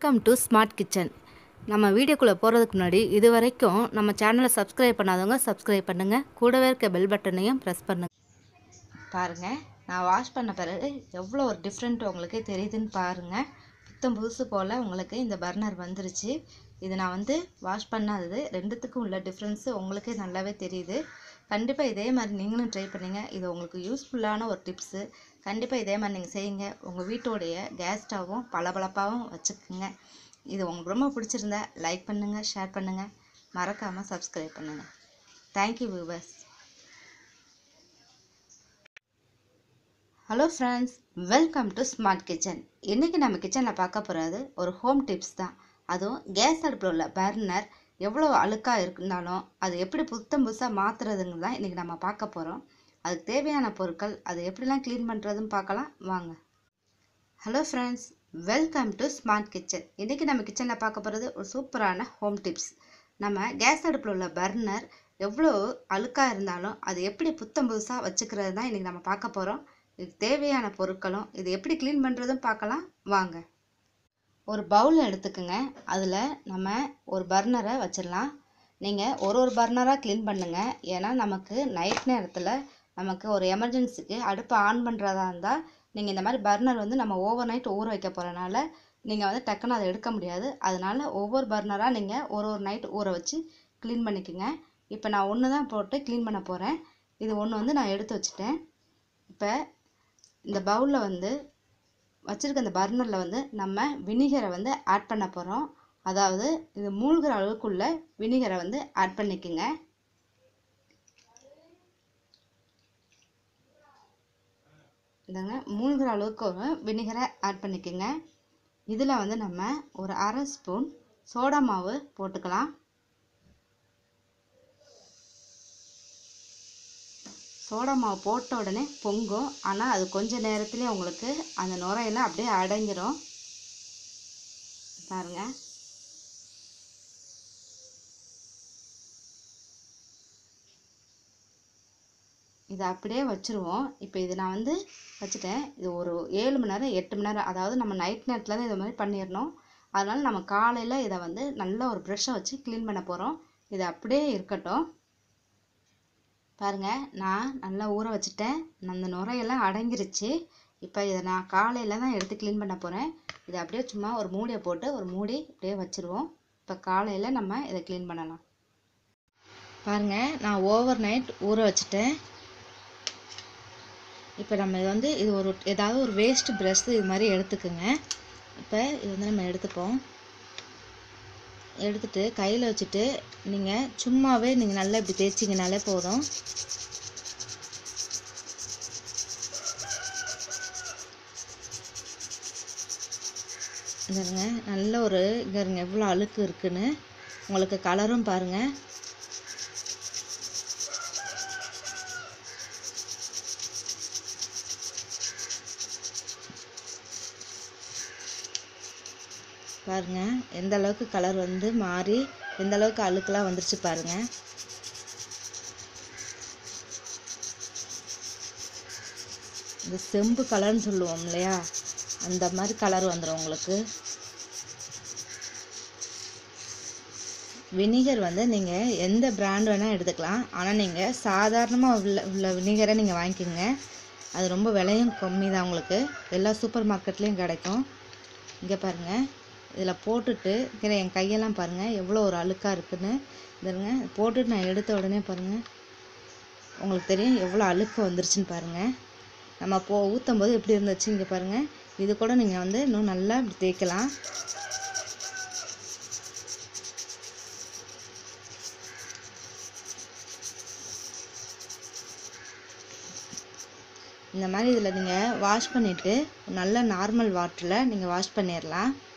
welcome to smart kitchen நம்ம வீடியோக்குள்ளே போகிறதுக்கு முன்னாடி இது வரைக்கும் நம்ம சேனலை சப்ஸ்கிரைப் பண்ணாதவங்க சப்ஸ்கிரைப் பண்ணுங்கள் கூடவே இருக்க பெல் பட்டனையும் ப்ரெஸ் பண்ணுங்கள் பாருங்கள் நான் வாஷ் பண்ண பிறகு எவ்வளோ ஒரு டிஃப்ரெண்ட் உங்களுக்கு தெரியுதுன்னு பாருங்கள் புத்தம் புதுசு போல் உங்களுக்கு இந்த பர்னர் வந்துருச்சு இது நான் வந்து வாஷ் பண்ணாதது ரெண்டுத்துக்கும் உள்ள டிஃப்ரென்ஸு உங்களுக்கே நல்லாவே தெரியுது கண்டிப்பாக இதே மாதிரி நீங்களும் ட்ரை பண்ணுங்க இது உங்களுக்கு யூஸ்ஃபுல்லான ஒரு டிப்ஸு கண்டிப்பாக இதே மாதிரி நீங்கள் செய்யுங்க உங்கள் வீட்டோடைய கேஸ் ஸ்டவ்வும் பளபளப்பாகவும் வச்சுக்கோங்க இது உங்களுக்கு ரொம்ப பிடிச்சிருந்தா லைக் பண்ணுங்கள் ஷேர் பண்ணுங்கள் மறக்காமல் சப்ஸ்கிரைப் பண்ணுங்கள் thank you viewers hello friends welcome to smart kitchen இன்றைக்கி நம்ம கிச்சனில் பார்க்க போகிறது ஒரு ஹோம் டிப்ஸ் தான் அதுவும் கேஸ் அடுப்பில் உள்ள பர்னர் எவ்வளோ அழுக்காக இருந்தாலும் அது எப்படி புத்தம் புதுசாக மாற்றுறதுங்க தான் இன்றைக்கி நம்ம பார்க்க போகிறோம் அதுக்கு தேவையான பொருட்கள் அதை எப்படிலாம் க்ளீன் பண்ணுறதுன்னு பார்க்கலாம் வாங்க hello friends welcome to smart kitchen இன்றைக்கி நம்ம கிச்சனில் பார்க்க போகிறது ஒரு சூப்பரான ஹோம் டிப்ஸ் நம்ம கேஸ் அடுப்பில் உள்ள பர்னர் எவ்வளோ அழுக்காக இருந்தாலும் அது எப்படி புத்தம் புதுசாக வச்சுக்கிறது தான் இன்றைக்கி நம்ம பார்க்க போகிறோம் இதுக்கு தேவையான பொருட்களும் இது எப்படி க்ளீன் பண்ணுறதும் பார்க்கலாம் வாங்க ஒரு பவுல் எடுத்துக்கோங்க அதில் நம்ம ஒரு பர்னரை வச்சிடலாம் நீங்கள் ஒரு ஒரு பர்னராக க்ளீன் பண்ணுங்கள் ஏன்னா நமக்கு நைட் நேரத்தில் நமக்கு ஒரு எமர்ஜென்சிக்கு அடுப்பை ஆன் பண்ணுறதா இருந்தால் நீங்கள் இந்த மாதிரி பர்னர் வந்து நம்ம ஓவர் நைட் ஊற வைக்க போகிறனால நீங்கள் வந்து டக்குன்னு அதை எடுக்க முடியாது அதனால் ஒவ்வொரு பர்னராக நீங்கள் ஒரு ஒரு நைட் ஊற வச்சு க்ளீன் பண்ணிக்கோங்க இப்போ நான் ஒன்று தான் போட்டு க்ளீன் பண்ண போகிறேன் இது ஒன்று வந்து நான் எடுத்து வச்சுட்டேன் இப்போ இந்த பவுலில் வந்து வச்சுருக்க அந்த பர்னரில் வந்து நம்ம வினிகரை வந்து ஆட் பண்ண போகிறோம் அதாவது இது மூழ்கிற அளவுக்குள்ள வினிகரை வந்து ஆட் பண்ணிக்கோங்க இதாங்க மூழ்கிற அளவுக்கு ஒரு வினிகரை ஆட் பண்ணிக்கோங்க இதில் வந்து நம்ம ஒரு அரை ஸ்பூன் சோடா மாவு போட்டுக்கலாம் சோடா மாவு போட்ட உடனே பொங்கும் ஆனால் அது கொஞ்ச நேரத்துலேயே உங்களுக்கு அந்த நுரையெல்லாம் அப்படியே அடங்கிரும் பாருங்க இதை அப்படியே வச்சுருவோம் இப்போ இது நான் வந்து வச்சுட்டேன் இது ஒரு ஏழு மணி நேரம் எட்டு மணி நேரம் அதாவது நம்ம நைட் நேரத்தில் தான் இது மாதிரி பண்ணிடணும் அதனால் நம்ம காலையில் இதை வந்து நல்ல ஒரு ப்ரெஷ்ஷை வச்சு க்ளீன் பண்ண போகிறோம் இது அப்படியே இருக்கட்டும் பாருங்க நான் நல்லா ஊற வச்சுட்டேன் அந்த நுரையெல்லாம் அடங்கிருச்சு இப்போ இதை நான் காலையில் தான் எடுத்து க்ளீன் பண்ண போகிறேன் இதை அப்படியே சும்மா ஒரு மூடியை போட்டு ஒரு மூடி அப்படியே வச்சுருவோம் இப்போ காலையில் நம்ம இதை க்ளீன் பண்ணலாம் பாருங்க நான் ஓவர் நைட் ஊற வச்சுட்டேன் இப்போ நம்ம இது வந்து இது ஒரு ஏதாவது ஒரு வேஸ்ட் ப்ரெஷ் இது மாதிரி எடுத்துக்கோங்க இப்போ இது வந்து நம்ம எடுத்துப்போம் எடுத்துட்டு கையில் வச்சுட்டு நீங்கள் சும்மாவே நீங்கள் நல்லா இப்படி தேய்ச்சிங்கனாலே போதும் இங்க நல்ல ஒரு இங்கே இருங்க எவ்வளோ அழுக்கு இருக்குன்னு உங்களுக்கு கலரும் பாருங்கள் பாருங்க எந்த அளவுக்கு கலர் வந்து மாறி எந்த அளவுக்கு அழுக்கெல்லாம் வந்துருச்சு பாருங்க இந்த செம்பு கலர்னு சொல்லுவோம் இல்லையா அந்த மாதிரி கலர் வந்துடும் உங்களுக்கு வினிகர் வந்து நீங்கள் எந்த பிராண்ட் வேணால் எடுத்துக்கலாம் ஆனால் நீங்கள் சாதாரணமாக உள்ள உள்ள வினிகரை நீங்கள் வாங்கிக்கோங்க அது ரொம்ப விலையும் கம்மி தான் உங்களுக்கு எல்லா சூப்பர் மார்க்கெட்லேயும் கிடைக்கும் இங்கே பாருங்கள் இதில் போட்டுட்டு இங்கே என் கையெல்லாம் பாருங்கள் எவ்வளோ ஒரு அழுக்காக இருக்குன்னு இதுங்க போட்டுட்டு நான் எடுத்த உடனே பாருங்கள் உங்களுக்கு தெரியும் எவ்வளோ அழுக்கு வந்துருச்சுன்னு பாருங்கள் நம்ம போ ஊற்றும் போது எப்படி இருந்துச்சு இங்கே பாருங்கள் இது கூட நீங்கள் வந்து இன்னும் நல்லா இப்படி தேய்க்கலாம் இந்த மாதிரி இதில் நீங்கள் வாஷ் பண்ணிவிட்டு நல்ல நார்மல் வாட்டரில் நீங்கள் வாஷ் பண்ணிடலாம்